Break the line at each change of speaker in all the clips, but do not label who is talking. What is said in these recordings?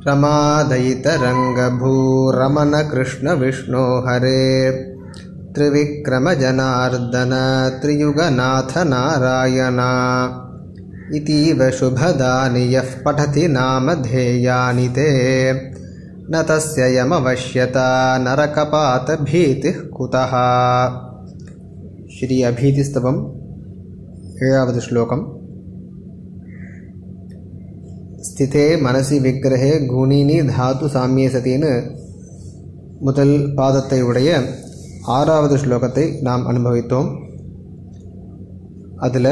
रमादयितरङ्गभूरमण कृष्णविष्णो हरे त्रिविक्रमजनार्दन त्रियुगनाथ नारायणा इतीव शुभदानि यः पठति नामधेयानि ते न तस्य यमवश्यता नरकपातभीतिः कुतः श्री अभीतिस्तवम् ஏழாவது ஸ்லோகம் ஸ்திதே மனசி விக்கிரகே குணினி தாத்து சாமிய சதின்னு முதல் பாதத்தை உடைய ஆறாவது ஸ்லோகத்தை நாம் அனுபவித்தோம் அதில்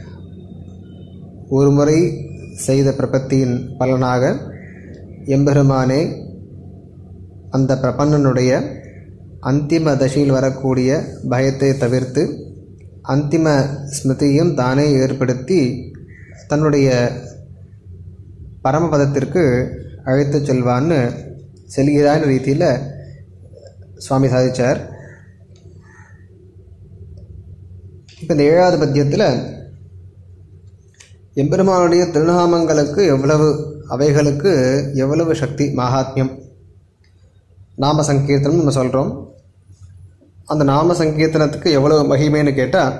ஒரு முறை செய்த பிரபத்தியின் பலனாக எம்பெருமானே அந்த பிரபன்னனுடைய அந்திம தசையில் வரக்கூடிய பயத்தை தவிர்த்து அந்திம ஸ்மிருதியும் தானே ஏற்படுத்தி தன்னுடைய பரமபதத்திற்கு அழைத்து செல்வான்னு செல்கிறான் ரீதியில் சுவாமி சாதிச்சார் இப்போ இந்த ஏழாவது பத்தியத்தில் எம்பெருமானுடைய திருநாமங்களுக்கு எவ்வளவு அவைகளுக்கு எவ்வளவு சக்தி மகாத்மியம் நாம சங்கீர்த்தனம் நம்ம சொல்கிறோம் அந்த நாம சங்கீர்த்தனத்துக்கு எவ்வளவு மகிமைன்னு கேட்டால்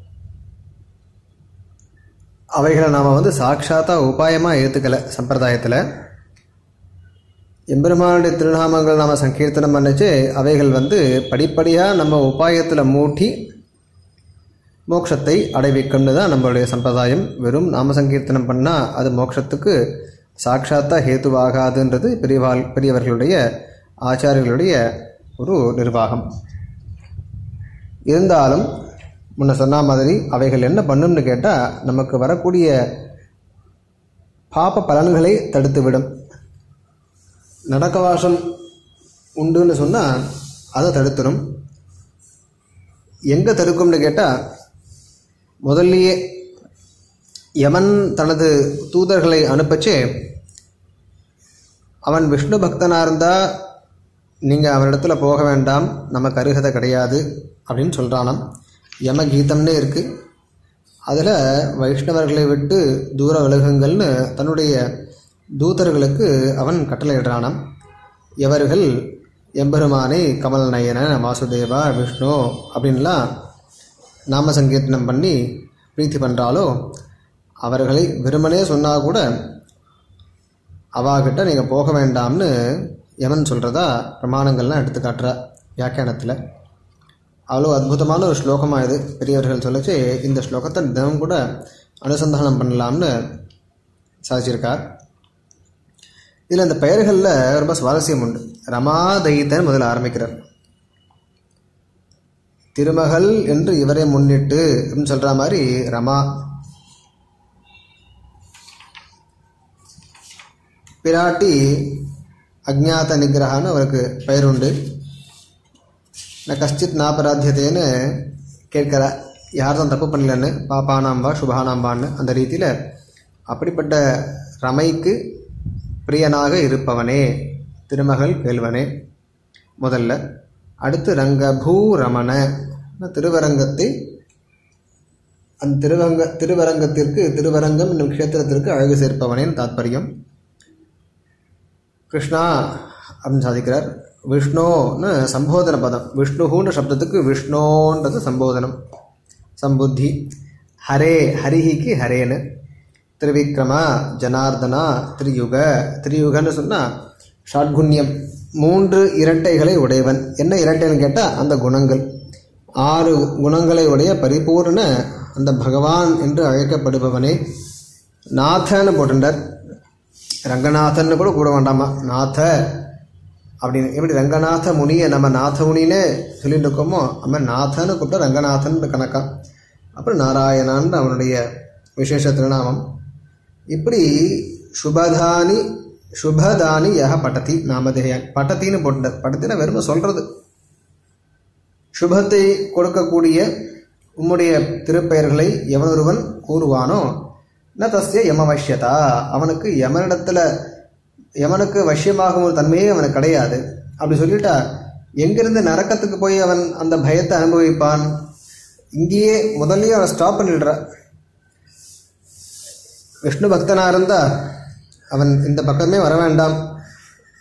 அவைகளை நாம் வந்து சாட்சாத்தாக உபாயமாக ஏற்றுக்கலை சம்பிரதாயத்தில் எம்பெருமானுடைய திருநாமங்கள் நாம் சங்கீர்த்தனம் பண்ணிச்சு அவைகள் வந்து படிப்படியாக நம்ம உபாயத்தில் மூட்டி மோட்சத்தை அடைவிக்கும்னு தான் நம்மளுடைய சம்பிரதாயம் வெறும் நாம சங்கீர்த்தனம் பண்ணால் அது மோட்சத்துக்கு சாட்சாத்தாக ஹேத்துவாகாதுன்றது பெரியவாள் பெரியவர்களுடைய ஆச்சாரியர்களுடைய ஒரு நிர்வாகம் இருந்தாலும் முன்ன சொன்ன மாதிரி அவைகள் என்ன பண்ணும்னு கேட்டால் நமக்கு வரக்கூடிய பாப பலன்களை தடுத்துவிடும் நடக்கவாசம் உண்டுன்னு சொன்னால் அதை தடுத்துடும் எங்கே தடுக்கும்னு கேட்டால் முதல்லையே யமன் தனது தூதர்களை அனுப்பச்சே அவன் விஷ்ணு பக்தனாக இருந்தால் நீங்கள் அவனிடத்துல போக வேண்டாம் நமக்கு அருகதை கிடையாது அப்படின்னு சொல்கிறானாம் யம கீதம்னே இருக்குது அதில் வைஷ்ணவர்களை விட்டு தூர விலகுங்கள்னு தன்னுடைய தூதர்களுக்கு அவன் கட்டளையிடுறானாம் எவர்கள் எம்பெருமானை கமல் நயன வாசுதேவா விஷ்ணு அப்படின்லாம் நாம சங்கீர்த்தனம் பண்ணி பிரீத்தி பண்ணுறாலோ அவர்களை வெறுமனே சொன்னால் கூட அவாகிட்ட நீங்கள் போக வேண்டாம்னு யமன் சொல்கிறதா பிரமாணங்கள்லாம் எடுத்து காட்டுறா வியாக்கியானத்தில் அவ்வளோ அற்புதமான ஒரு ஸ்லோகமாக இது பெரியவர்கள் சொல்லச்சு இந்த ஸ்லோகத்தை தினம் கூட அனுசந்தானம் பண்ணலாம்னு சாதிச்சிருக்கார் இதில் இந்த பெயர்களில் ரொம்ப சுவாரஸ்யம் உண்டு ரமாதயித்தன் முதல்ல ஆரம்பிக்கிறார் திருமகள் என்று இவரை முன்னிட்டு அப்படின்னு சொல்கிற மாதிரி ரமா பிராட்டி அஜ்ஞாத நிகிரகான்னு அவருக்கு பெயர் உண்டு நான் கஷ்டித் நாபராத்தியத்தேன்னு கேட்கிற யார் தான் தப்பு பண்ணலன்னு பாப்பானாம்பா சுபானாம்பான்னு அந்த ரீதியில் அப்படிப்பட்ட ரமைக்கு பிரியனாக இருப்பவனே திருமகள் கேள்வனே முதல்ல அடுத்து ரங்கபூ ரமண திருவரங்கத்தை அந்த திருவங்க திருவரங்கத்திற்கு திருவரங்கம் என்னும் க்ஷேத்திரத்திற்கு அழகு சேர்ப்பவனேன்னு தாத்பரியம் கிருஷ்ணா அப்படின்னு சாதிக்கிறார் விஷ்ணோன்னு சம்போதன பதம் விஷ்ணுன்ற சப்தத்துக்கு விஷ்ணோன்றது சம்போதனம் சம்புத்தி ஹரே ஹரிஹிக்கு ஹரேன்னு திருவிக்ரமா ஜனார்தனா திரியுக திரியுகன்னு சொன்னால் ஷாட்குண்யம் மூன்று இரட்டைகளை உடையவன் என்ன இரட்டைன்னு கேட்டால் அந்த குணங்கள் ஆறு குணங்களை உடைய பரிபூர்ண அந்த பகவான் என்று அழைக்கப்படுபவனே நாதன்னு போட்டுட்டார் ரங்கநாதன்னு கூட கூட வேண்டாமா நாத அப்படின்னு எப்படி ரங்கநாத முனியை நம்ம நாத முனின்னு சொல்லிட்டு இருக்கோமோ நம்ம நாதன்னு கூப்பிட்டா ரங்கநாதன் கணக்கா அப்புறம் நாராயணான்னு அவனுடைய விசேஷ திருநாமம் இப்படி சுபதானி சுபதானி யக பட்டதி நாமதேயன் பட்டத்தின்னு போட்டார் பட்டத்தினா வெறுமை சொல்கிறது சுபத்தை கொடுக்கக்கூடிய உம்முடைய திருப்பெயர்களை எவனொருவன் கூறுவானோ ந தஸ்ய யமவஷ்யதா அவனுக்கு யமனிடத்துல யமனுக்கு வசியமாகும் ஒரு தன்மையே அவனுக்கு கிடையாது அப்படி சொல்லிட்டா எங்கிருந்து நரக்கத்துக்கு போய் அவன் அந்த பயத்தை அனுபவிப்பான் இங்கேயே முதல்லயே அவனை ஸ்டாப் பண்ணிடுற விஷ்ணு பக்தனாக இருந்தால் அவன் இந்த பக்கமே வர வேண்டாம்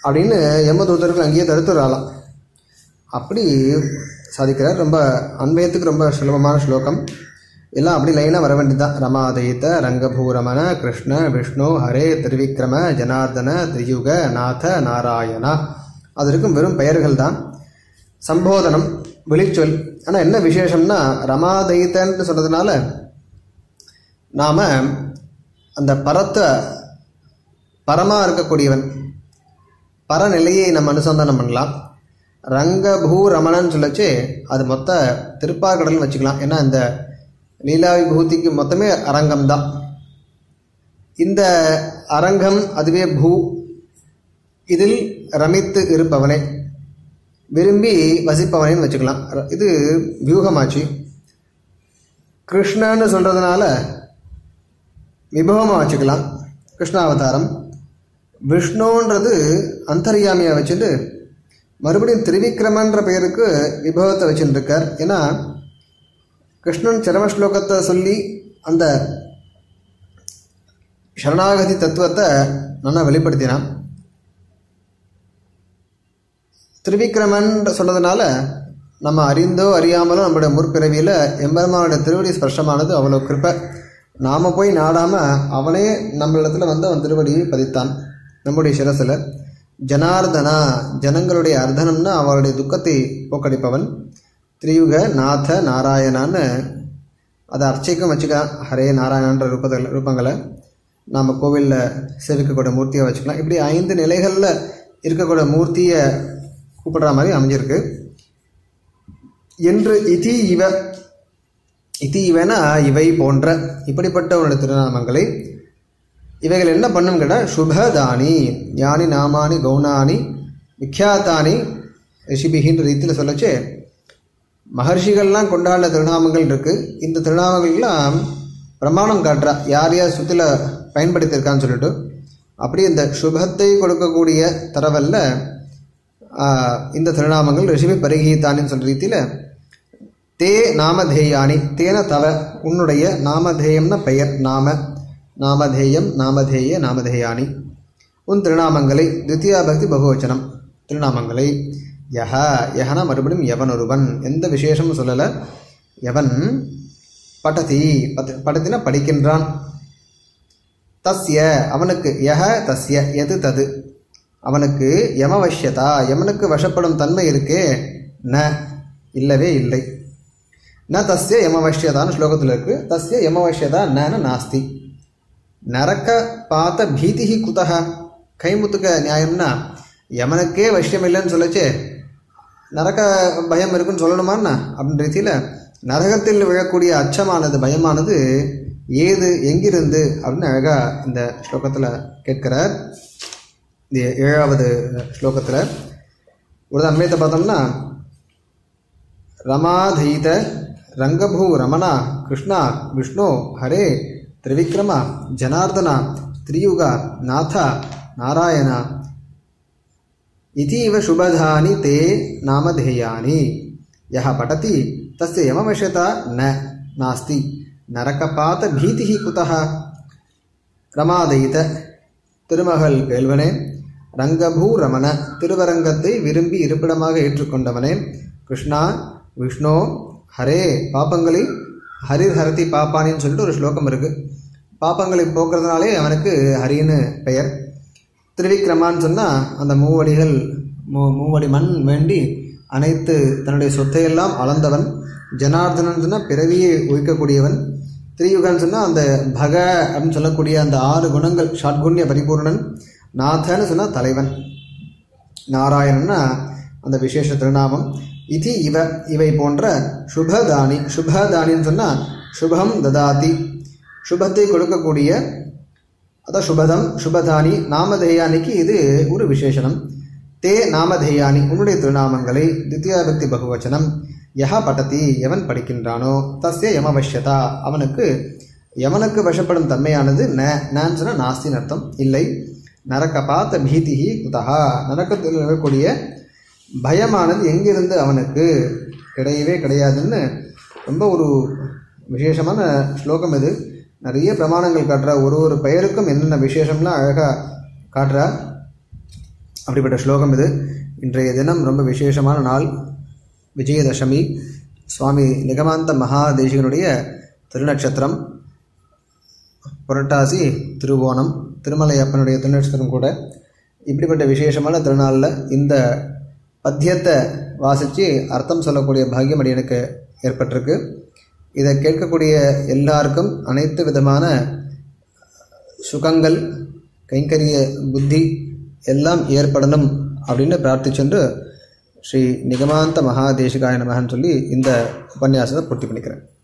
அப்படின்னு யமதூதர்கள் அங்கேயே தடுத்துறாளாம் அப்படி சாதிக்கிறார் ரொம்ப அன்வயத்துக்கு ரொம்ப சுலபமான ஸ்லோகம் எல்லாம் அப்படி லைனாக வர வேண்டியதுதான் ரமாதயித ரங்கபூரமண கிருஷ்ண விஷ்ணு ஹரே திருவிக்ரம ஜனார்தன திரியுக நாத நாராயணா அது இருக்கும் வெறும் பெயர்கள் தான் சம்போதனம் வெளிச்சொல் ஆனால் என்ன விசேஷம்னா ரமாதயித்தன்னு சொன்னதுனால நாம் அந்த பரத்தை பரமாக இருக்கக்கூடியவன் பரநிலையை நம்ம அனுசந்தானம் பண்ணலாம் ரங்கபூ ரமணன்னு சொல்லச்சு அது மொத்த திருப்பார்கடல்னு வச்சுக்கலாம் ஏன்னா இந்த லீலா விபூதிக்கு மொத்தமே அரங்கம் தான் இந்த அரங்கம் அதுவே பூ இதில் ரமித்து இருப்பவனே விரும்பி வசிப்பவனேன்னு வச்சுக்கலாம் ர- இது வியூகமாச்சு கிருஷ்ணன்னு சொல்கிறதுனால விபவமாக வச்சுக்கலாம் கிருஷ்ணாவதாரம் விஷ்ணுன்றது அந்தர்யாமியாக வச்சுட்டு மறுபடியும் திரிவிக்ரமன்ற பெயருக்கு விபவத்தை வச்சுட்டு இருக்கார் ஏன்னா கிருஷ்ணன் சரம ஸ்லோகத்தை சொல்லி அந்த சரணாகதி தத்துவத்தை நல்லா வெளிப்படுத்தினான் திரிவிக்ரமன் சொன்னதுனால நம்ம அறிந்தோ அறியாமலோ நம்மளுடைய முற்பிறவியில் எம்பெருமானுடைய திருவடி ஸ்பர்ஷமானது அவ்வளோ கிருப்பை நாம் போய் நாடாமல் அவனே நம்மளிடத்துல வந்து அவன் திருவடியை பதித்தான் நம்முடைய சிரசில் ஜனார்தனா ஜனங்களுடைய அர்த்தனம்னா அவருடைய துக்கத்தை போக்கடிப்பவன் திரியுக நாத நாராயணான்னு அதை அர்ச்சைக்கும் வச்சுக்கலாம் ஹரே நாராயணன்ற ரூபத்தில் ரூபங்களை நாம் கோவிலில் சேவிக்கக்கூடிய மூர்த்தியை வச்சுக்கலாம் இப்படி ஐந்து நிலைகளில் இருக்கக்கூடிய மூர்த்தியை கூப்பிடுற மாதிரி அமைஞ்சிருக்கு என்று இதி இவ இதி இவனா இவை போன்ற இப்படிப்பட்ட உன்னுடைய திருநாமங்களை இவைகள் என்ன பண்ணும் கேட்டால் சுபதானி ஞானி நாமானி கௌனானி விக்யாத்தானி ரிஷிபிகின்ற ரீதியில் சொல்லச்சு மகர்ஷிகள்லாம் கொண்டாடின திருநாமங்கள் இருக்கு இந்த திருநாமங்கள்லாம் பிரமாணம் காட்டுறா யார் யார் சுத்தில பயன்படுத்தியிருக்கான்னு சொல்லிட்டு அப்படி இந்த சுபத்தை கொடுக்கக்கூடிய தரவல்ல ஆஹ், இந்த திருநாமங்கள் ரிஷிபி பரிகீதானின்னு சொல்ற ரீதியில் தே நாமதேயானி தேன தவ உன்னுடைய நாமதேயம்னா பெயர் நாம நாமதேயம் நாமதேய நாமதேயானி உன் திருநாமங்களை தித்தியா பக்தி பகுவச்சனம் திருநாமங்களை யஹ யஹனா மறுபடியும் எவன் ஒருவன் எந்த விசேஷமும் சொல்லலை எவன் படதி பத் படத்தின படிக்கின்றான் தஸ்ய அவனுக்கு யஹ தஸ்ய எது தது அவனுக்கு யமவஷ்யதா யமனுக்கு வசப்படும் தன்மை இருக்கே ந இல்லவே இல்லை ந தஸ்ய யமவஷ்யதான்னு ஸ்லோகத்தில் இருக்கு தஸ்ய யமவஷ்யதா ந நாஸ்தி நரக்க பார்த்த பீதிஹி குதக கைமுத்துக்க நியாயம்னா யமனுக்கே வஷ்யம் இல்லைன்னு சொல்லச்சே நரக பயம் இருக்குன்னு சொல்லணுமான்னா அப்படின்ற ரீதியில் நரகத்தில் விழக்கூடிய அச்சமானது பயமானது ஏது எங்கிருந்து அப்படின்னு அழகாக இந்த ஸ்லோகத்தில் கேட்கிறார் இந்த ஏழாவது ஸ்லோகத்தில் ஒரு அன்மயத்தை பார்த்தோம்னா ரமாதீத ரங்கபூ ரமணா கிருஷ்ணா விஷ்ணு ஹரே திரிவிக்ரம ஜனார்தனா திரியுகா நாதா நாராயணா इतीव शुभधानि ते नामधेयानि यः पठति तस्य यमवशता न नास्ति नरकपातभीतिः कुतः ரமாதயித திருமகள் கேள்வனே ரங்கபூ ரமண திருவரங்கத்தை விரும்பி இருப்பிடமாக ஏற்றுக்கொண்டவனே கிருஷ்ணா விஷ்ணு ஹரே பாப்பங்களை ஹரிர் ஹரதி பாப்பானின்னு சொல்லிட்டு ஒரு ஸ்லோகம் இருக்கு பாப்பங்களை போக்குறதுனாலே அவனுக்கு ஹரின்னு பெயர் திருவிக்ரமான்னு சொன்னால் அந்த மூவடிகள் மூ மூவடி மண் வேண்டி அனைத்து தன்னுடைய சொத்தையெல்லாம் அளந்தவன் ஜனார்தனன் சொன்னால் பிறவியை ஒழிக்கக்கூடியவன் திரியுகன்னு சொன்னால் அந்த பக அப்படின்னு சொல்லக்கூடிய அந்த ஆறு குணங்கள் ஷாட்குண்ய பரிபூர்ணன் நாதன்னு சொன்னால் தலைவன் நாராயணன்னா அந்த விசேஷ திருநாமம் இது இவ இவை போன்ற சுபதானி சுபதானின்னு சொன்னால் சுபம் ததாதி சுபத்தை கொடுக்கக்கூடிய அதான் சுபதம் சுபதானி நாமதேயானிக்கு இது ஒரு விசேஷனம் தே நாமதேயானி உன்னுடைய திருநாமங்களை தித்தியாபக்தி பகுவச்சனம் யஹா படதி எவன் படிக்கின்றானோ தஸ்ய யமவஷ்யதா அவனுக்கு யமனுக்கு வசப்படும் தன்மையானது ந நான் சொன்ன நாஸ்தின் அர்த்தம் இல்லை நரகபாத்த பீதிஹி குதஹா நரக்கத்தில் இருக்கக்கூடிய பயமானது எங்கிருந்து அவனுக்கு கிடையவே கிடையாதுன்னு ரொம்ப ஒரு விசேஷமான ஸ்லோகம் இது நிறைய பிரமாணங்கள் காட்டுறா ஒரு ஒரு பெயருக்கும் என்னென்ன விசேஷம்லாம் அழகாக காட்டுறா அப்படிப்பட்ட ஸ்லோகம் இது இன்றைய தினம் ரொம்ப விசேஷமான நாள் விஜயதசமி சுவாமி நிகமாந்த மகாதேசிகனுடைய திருநட்சத்திரம் புரட்டாசி திருவோணம் திருமலை அப்பனுடைய திருநட்சத்திரம் கூட இப்படிப்பட்ட விசேஷமான திருநாளில் இந்த பத்தியத்தை வாசித்து அர்த்தம் சொல்லக்கூடிய பாக்கியம் அடியனுக்கு ஏற்பட்டிருக்கு இதை கேட்கக்கூடிய எல்லாருக்கும் அனைத்து விதமான சுகங்கள் கைங்கரிய புத்தி எல்லாம் ஏற்படணும் அப்படின்னு பிரார்த்திச்சென்று ஸ்ரீ நிகமாந்த மகாதேசிகாய நமகன்னு சொல்லி இந்த உபன்யாசத்தை பூர்த்தி பண்ணிக்கிறேன்